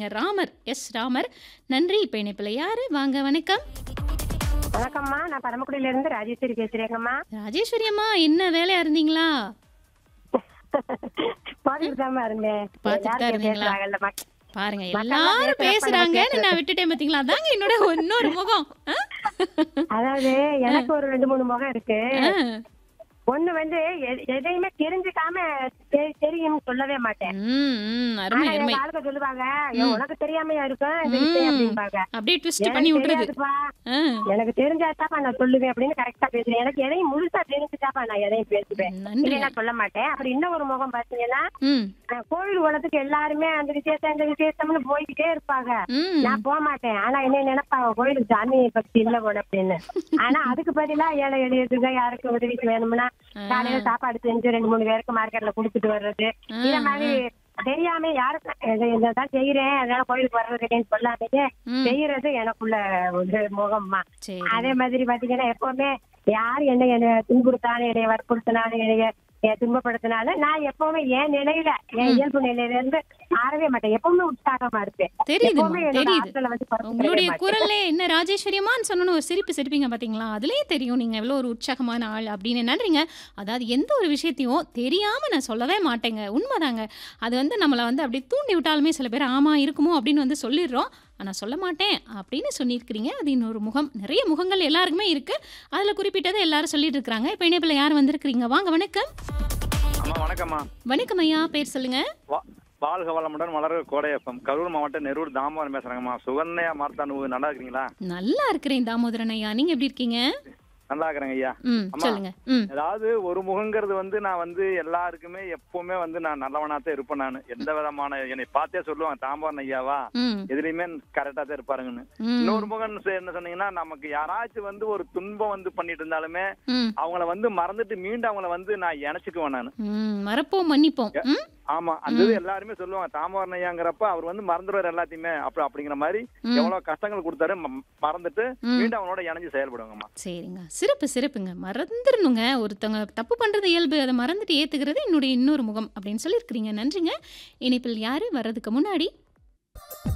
சொல்லியிருக்கிறீங்க ராமர் எஸ் ராமர் நன்றி இப்போ இணைப்பில் யாரு வாங்க வணக்கம் வணக்கம்மா நான் பரமக்குடியில இருந்து ராஜேஸ்வரி பேசுறேங்கம்மா ராஜேஸ்வரி அம்மா என்ன வேலையா இருந்தீங்களா பாத்துட்டு தான் இருந்தேன் பாத்துட்டு தான் எல்லாரும் இருந்தீங்களா? பேசுறாங்கல்ல, மக்- பாருங்க மக்கள்லாம் எல்லாரும் பேசுறப்ப பேசுறாங்கன்னு நான் விட்டுட்டேன் பாத்தீங்களா அதாங்க என்னோட இன்னொரு முகம் ஆ? அதாவது எனக்கு ஒரு ரெண்டு மூணு முகம் இருக்கு ஆ. ஒண்ணு வந்து எ- எதையுமே தெரிஞ்சுக்காம தெ- தெரியும்னு சொல்லவே மாட்டேன் ம், ம், அருமை ஆனா அருமை எங்க ஆளுங்க சொல்லுவாங்க "ஐயோ, உனக்கு தெரியாமையா இருக்கும் இந்த விஷயம் அப்படிம்பாங்க அப்படியே ட்விஸ்ட் எனக்கு பண்ணி விட்டுறது தெரியாதுப்பா. ஆ. எனக்கு தெரிஞ்சாதாப்பா நான் சொல்லுவேன் அப்படின்னு கரெக்டா பேசுறேன் எனக்கு எதையும் முழுசா தெரிஞ்சுட்டாப்பா நான் எதையும் பேசுவேன் நன்றி இல்லைன்னா சொல்ல மாட்டேன் அப்புறம் இன்னும் ஒரு முகம் பாத்தீங்கன்னா ம் அஹ் கோவில் உலகத்துக்கு எல்லாருமே அந்த விசேஷம் இந்த விசேஷம்னு போய்கிட்டே இருப்பாங்க ம் நான் போக மாட்டேன் ஆனா என்ன நினைப்பாங்க கோயிலுக்கு சாமி பக்தி இல்ல போல அப்படின்னு ஆனா அதுக்கு பதிலா ஏழை எளியதுங்க யாருக்கு உதவிக்கு வேணும்னா காலையில சாப்பாடு செஞ்சு ரெண்டு மூணு பேருக்கு மார்க்கெட்ல குடுத்துட்டு வர்றது இத மாதிரி தெரியாம யாருக்கு இது- இததான் செய்யறேன் அதனால கோயிலுக்கு வர்றது இல்லைன்னு சொல்லாதீங்க ம். செய்யறது எனக்குள்ள ஒரு முகம்மா சரி அதே மாதிரி பாத்தீங்கன்னா எப்பவுமே யார் என்ன என்ன துன்புறுத்தாலும் என்னைய வற்புறுத்தினாலும் என்னைய என்னைய துன்பப்படுத்தினாலும் நான் எப்பவுமே என் நிலையில என் இயல்பு நிலையில இருந்து மாறவே மாட்டேன் எப்பவுமே உற்சாகமா இருப்பேன் தெரியுதும்மா எப்பவுமே என்னோட தெரியுது ஆற்றலை வந்து குறைச்சிக்கவே உங்களுடைய மாட்டேன். குரல்ல என்ன ராஜேஸ்வரியமான்னு சொன்னோன்னு ஒரு சிரிப்பு சிரிப்பீங்க பாத்தீங்களா அதுலயே தெரியும் நீங்க எவ்வளவு ஒரு உற்சாகமான ஆள் அப்படின்னு நன்றிங்க அதாவது எந்த ஒரு விஷயத்தையும் தெரியாம நான் சொல்லவே மாட்டேங்க உண்மைதாங்க அது வந்து நம்மளை வந்து அப்படியே தூண்டி விட்டாலுமே சில பேர் ஆமா இருக்குமோ அப்படின்னு வந்து சொல்லிடுறோம் ஆனா சொல்ல மாட்டேன் அப்படின்னு சொல்லியிருக்கிறீங்க அது இன்னொரு முகம் நிறைய முகங்கள் எல்லாருக்குமே இருக்கு அதுல குறிப்பிட்டதை எல்லாரும் சொல்லிட்டு இருக்காங்க இப்போ இணைப்பில் யார் வந்திருக்கிறீங்க வாங்க வணக்கம் அம்மா வணக்கம்மா வணக்கம் ஐயா பேர் சொல்லுங்க வா- வாழ்க வளமுடன் வளர்க கோடையப்பம் கரூர் மாவட்டம் நெரூர் தாமோதரம் பேசுறேங்கம்மா சுகன்யா மார்த்தானு நல்லா இருக்கிறீங்களா நல்லா இருக்கிறேன் தாமோதரன் ஐயா நீங்க எப்படி இருக்கீங்க நல்லா இருக்கிறேங்க ஐயா ம் அம்மா. சொல்லுங்க ம் அதாவது ஒரு முகங்கிறது வந்து நான் வந்து எல்லாருக்குமே எப்பவுமே வந்து நான் நல்லவனா தான் இருப்பேன் நான் எந்த விதமான என்னை பார்த்தே சொல்லுவாங்க தாம்பரம் ஐயாவா ம் எதுலையுமே கரெக்டா தான் இருப்பாருங்கன்னு ம் இன்னொரு முகம் என்ன சொன்னீங்கன்னா நமக்கு யாராச்சும் வந்து ஒரு துன்பம் வந்து பண்ணிட்டு இருந்தாலுமே ம் அவங்கள வந்து மறந்துட்டு மீண்டும் அவங்கள வந்து நான் இணைச்சுக்குவேன் நான் ம் மறப்போம் மன்னிப்போம் ம் ஆமா அந்த இது எல்லாருமே சொல்லுவாங்க தாமரம் ஐயாங்கிறப்ப அவர் வந்து மறந்துடுவார் எல்லாத்தையுமே அப்படி அப்படிங்கிற மாதிரி ம். எவ்வளவு கஷ்டங்கள் கொடுத்தாரு ம- மறந்துட்டு ம். மீண்டும் அவனோட இணைஞ்சு செயல்படுவாங்கம்மா சரிங்க சிறப்பு சிறப்புங்க மறந்துடணுங்க ஒருத்தவங்க தப்பு பண்றது இயல்பு அதை மறந்துட்டு ஏத்துக்கிறது என்னுடைய இன்னொரு முகம் அப்படின்னு சொல்லியிருக்கிறீங்க நன்றிங்க இனிப்பில் யாரு வர்றதுக்கு முன்னாடி